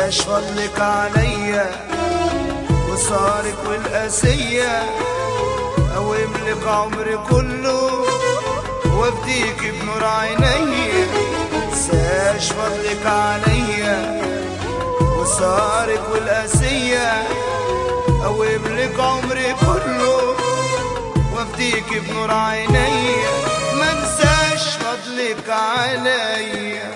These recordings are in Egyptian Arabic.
منساش فضلك عليا وصارك والقاسية أوم لك عمري كله وافديك بنور عينيا منساش فضلك عليا وصارك والقاسية أوم لك عمري كله وافديك بنور عينيا منساش فضلك عليا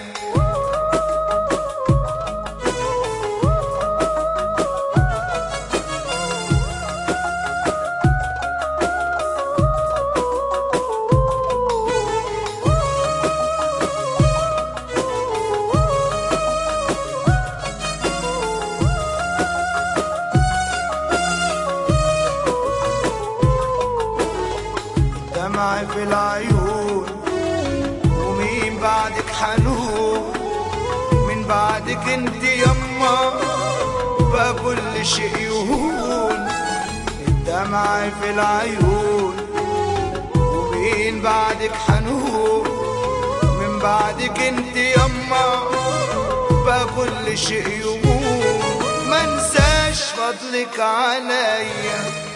دمعي في العيون ومين بعدك حنون من بعدك انت يما بقى كل شيء يهون الدمع في العيون ومين بعدك حنون من بعدك انت يما بقى كل شيء يهون منساش فضلك عليا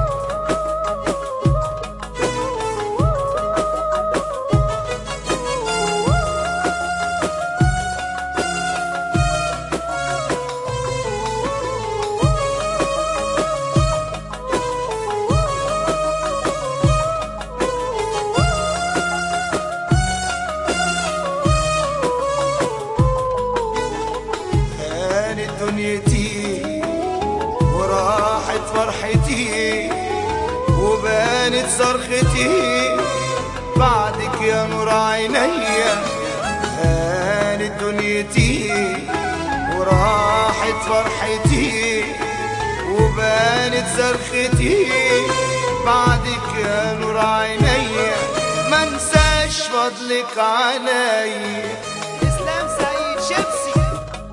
هانت دنيتي وراحت فرحتي وبانت صرختي بعدك يا نور عينيا هانت دنيتي وراحت فرحتي وبانت صرختي بعدك يا نور عينيا منساش فضلك عليا اسلام سعيد شمسي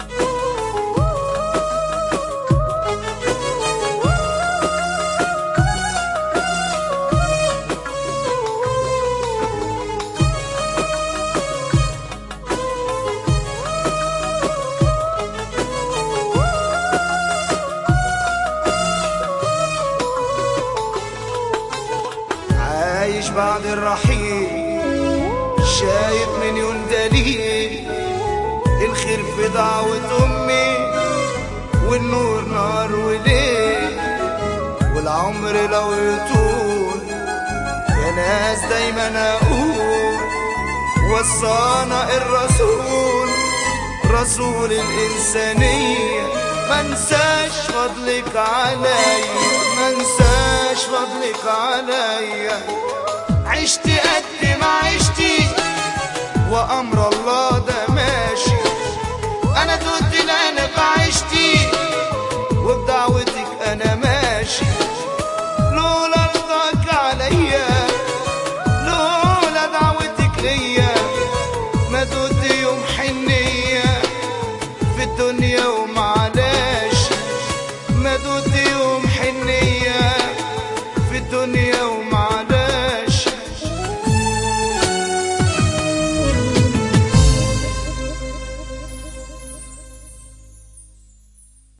عايش بعد الرحيل شايف مليون دليل الخير في دعوة أمي والنور نار وليل والعمر لو يطول يا ناس دايما أقول وصانا الرسول رسول الإنسانية منساش فضلك عليا منساش فضلك عليا عشت قد ما عشتي وأمر الله